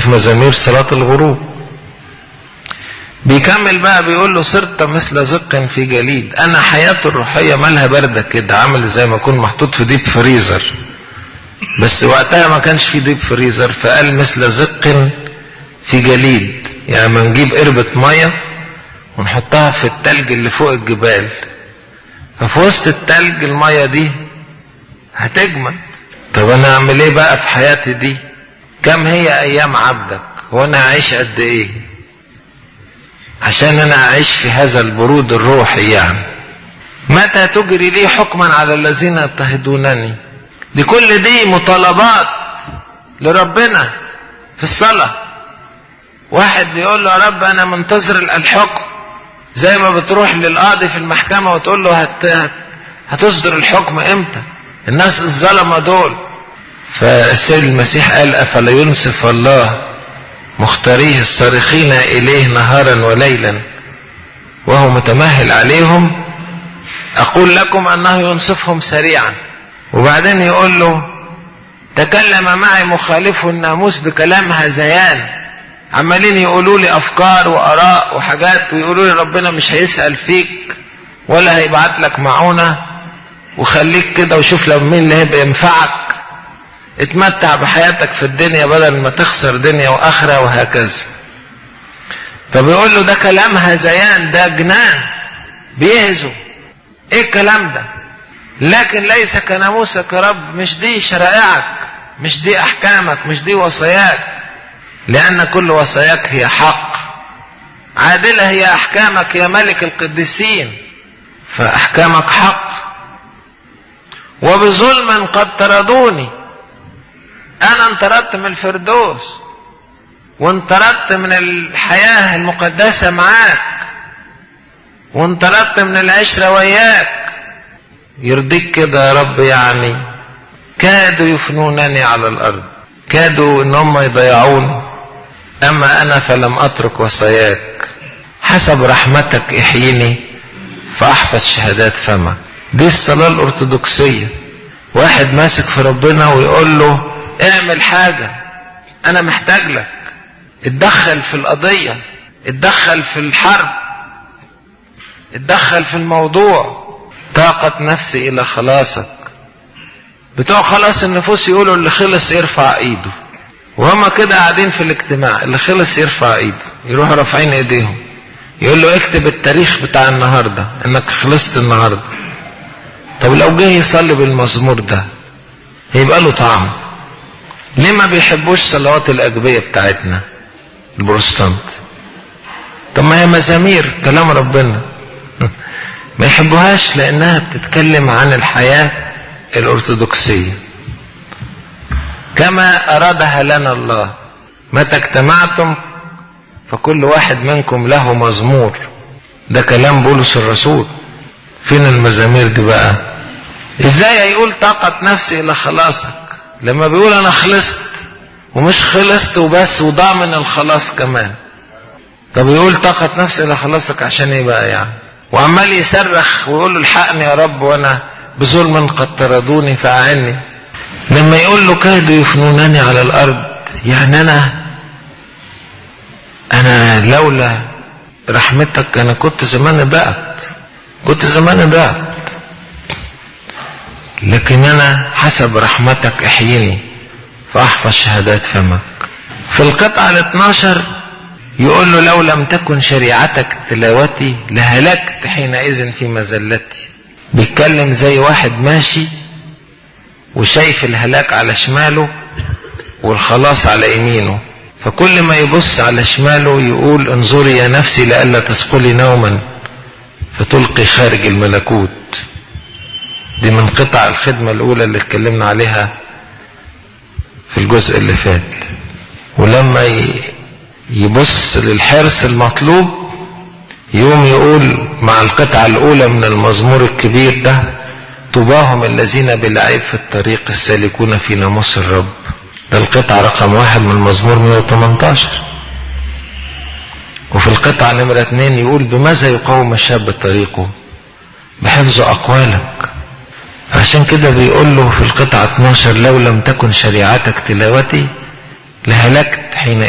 في مزامير صلاة الغروب بيكمل بقى بيقول له صرت مثل زق في جليد انا حياتي الروحيه مالها بارده كده عامل زي ما اكون محطوط في ديب فريزر بس وقتها ما كانش في ديب فريزر فقال مثل زق في جليد يعني ما نجيب قربة مية ونحطها في التلج اللي فوق الجبال ففي وسط التلج المية دي هتجمد طب انا اعمل ايه بقى في حياتي دي كم هي ايام عبدك وانا هعيش قد ايه عشان انا اعيش في هذا البرود الروحي يعني متى تجري لي حكما على الذين يضطهدونني دي كل دي مطالبات لربنا في الصلاة واحد بيقول له يا رب انا منتظر الحكم زي ما بتروح للقاضي في المحكمة وتقول له هت... هتصدر الحكم امتى الناس الظلمة دول فالسيد المسيح قال افلا ينصف الله مختاريه الصارخين اليه نهارا وليلا وهو متمهل عليهم اقول لكم انه ينصفهم سريعا وبعدين يقول له تكلم معي مخالف الناموس بكلام هذيان عمالين يقولوا لي افكار واراء وحاجات ويقولوا لي ربنا مش هيسال فيك ولا هيبعت لك معونه وخليك كده وشوف لو مين اللي هيبقى ينفعك اتمتع بحياتك في الدنيا بدل ما تخسر دنيا واخره وهكذا فبيقول له ده كلام هذيان ده جنان بيهزوا ايه الكلام ده لكن ليس كناموسك يا رب مش دي شرائعك مش دي احكامك مش دي وصاياك لان كل وصاياك هي حق عادله هي احكامك يا ملك القديسين فاحكامك حق وبظلم قد طردوني انا انطردت من الفردوس وانطردت من الحياه المقدسه معاك وانطردت من العشره وياك يرضيك كده يا رب يعني كادوا يفنونني على الارض كادوا ان هم يضيعوني اما انا فلم اترك وصاياك حسب رحمتك احيني فاحفظ شهادات فمك دي الصلاه الارثوذكسيه واحد ماسك في ربنا ويقول له اعمل حاجه انا محتاج لك اتدخل في القضيه اتدخل في الحرب اتدخل في الموضوع طاقة نفسي إلى خلاصك بتوع خلاص النفوس يقولوا اللي خلص يرفع ايده وهما كده قاعدين في الاجتماع اللي خلص يرفع ايده يروحوا رافعين ايديهم يقول له اكتب التاريخ بتاع النهارده انك خلصت النهارده طب لو جه يصلي بالمزمور ده هيبقى له طعم ليه ما بيحبوش صلوات الاجبيه بتاعتنا البروتستانت طب ما هي مزامير كلام ربنا ما يحبوهاش لانها بتتكلم عن الحياه الارثوذكسيه كما ارادها لنا الله متى اجتمعتم فكل واحد منكم له مزمور ده كلام بولس الرسول فين المزامير دي بقى ازاي هيقول طاقة نفسي الى خلاصك لما بيقول انا خلصت ومش خلصت وبس وضامن الخلاص كمان طب يقول طاقة نفسي الى خلاصك عشان ايه بقى يعني وعمال يصرخ ويقول له الحقني يا رب وانا بظلم قد طردوني فاعني لما يقول له كادوا يفنونني على الارض يعني انا انا لولا رحمتك انا كنت زمان ضعت كنت زمان ضعت لكن انا حسب رحمتك احيني فاحفظ شهادات فمك في القطعة ال 12 يقول له لو لم تكن شريعتك تلاوتي لهلكت حينئذ في مزلتي بيتكلم زي واحد ماشي وشايف الهلاك على شماله والخلاص على يمينه فكل ما يبص على شماله يقول انظري يا نفسي لئلا تثقلي نوما فتلقي خارج الملكوت دي من قطع الخدمة الأولى اللي اتكلمنا عليها في الجزء اللي فات ولما يبص للحرص المطلوب يوم يقول مع القطعة الأولى من المزمور الكبير ده طوباهم الذين بالعيب في الطريق السالكون في ناموس الرب ده القطعة رقم واحد من المزمور 118 وفي القطعة نمرة اتنين يقول بماذا يقاوم الشاب طريقه بحفظ أقوالك عشان كده بيقول له في القطعة 12 لو لم تكن شريعتك تلاوتي لهلكت حين